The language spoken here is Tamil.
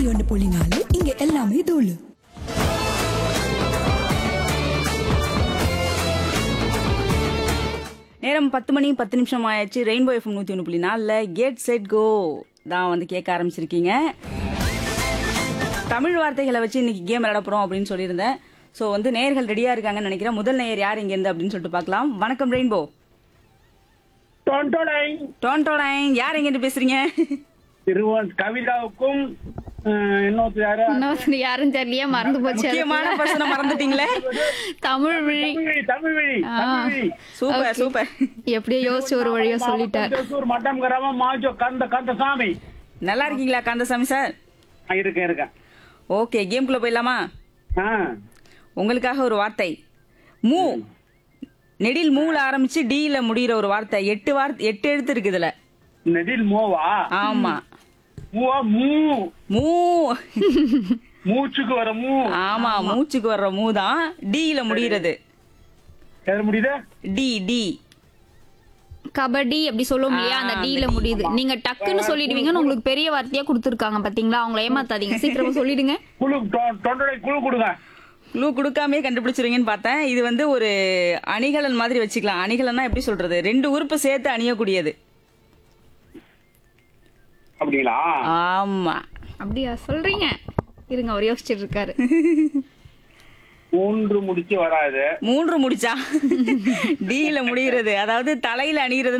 நூத்தி ஒன்று புள்ளி நாலு இங்க எல்லாமே தூளு நேரம் பத்து மணி பத்து நிமிஷம் ஆயாச்சு ரெயின்போ எஃப்எம் நூற்றி ஒன்று புள்ளி நாலில் கேட் செட் கோ தான் வந்து கேட்க ஆரம்பிச்சிருக்கீங்க தமிழ் வார்த்தைகளை வச்சு இன்னைக்கு கேம் விளையாட போகிறோம் அப்படின்னு சொல்லியிருந்தேன் ஸோ வந்து நேயர்கள் ரெடியாக இருக்காங்கன்னு நினைக்கிறேன் முதல் நேயர் யார் இங்கேருந்து அப்படின்னு சொல்லிட்டு பார்க்கலாம் வணக்கம் ரெயின்போ தொண்டோடை டோன்டோடைன் யார் எங்கேருந்து பேசுறீங்க திருவன் கவிதாவுக்கும் அஹ், இன்னொருத்தர் யாரு இன்னொருத்தர் யாரும் தெரியலையே மறந்து போச்சு முக்கியமான பர்சனை மறந்துட்டீங்களே தமிழ் வழி தமிழ் வழி, தமிழ் வழி ஆ. தமிழ் வழி சூப்பர் சூப்பர் எப்படியோ யோசிச்சு ஒரு வழியா சொல்லிட்டார் திருச்சூர் மட்டம் கிராமம் மாஜோ கந்த கந்தசாமி நல்லா இருக்கீங்களா காந்தசாமி சார் ஆ, இருக்கேன் இருக்கேன் ஓகே கேம்குள்ளே போயிடலாமா ஆ உங்களுக்காக ஒரு வார்த்தை மூ நெடில் மூல ஆரம்பிச்சு டீல முடியிற ஒரு வார்த்தை எட்டு வார்த்தை எட்டு எழுத்து இருக்கு இதுல நெடில் மோவா ஆமா மூவா மூ மூ மூச்சுக்கு வர மூ ஆமா மூச்சுக்கு வர்ற மூ தான் டீல முடியிறது எது முடியுது டி டி கபடி அப்படி சொல்லுவோம் இல்லையா அந்த டீல முடியுது நீங்க டக்குன்னு சொல்லிடுவீங்கன்னு உங்களுக்கு பெரிய வார்த்தையா கொடுத்துருக்காங்க பாத்தீங்களா அவங்கள ஏமாத்தாதீங்க சீக்கிரமா சொல்லிடுங்க குழு தொ- தொண்டோடை குழு கொடுங்க க்ளூ கொடுக்காமே கண்டுபிடிச்சிருவீங்கன்னு பார்த்தேன் இது வந்து ஒரு அணிகலன் மாதிரி வச்சுக்கலாம் அணிகலன்னா எப்படி சொல்றது ரெண்டு உறுப்பு சேர்த்து அணியக்கூடியது அப்படிங்களா ஆமா அப்படியா சொல்றீங்க இருங்க அவர் யோசிச்சுட்டு இருக்காரு மூன்று முடிச்சு வராது மூன்று முடிச்சா டீல முடிகிறது அதாவது தலையில அணிகிறது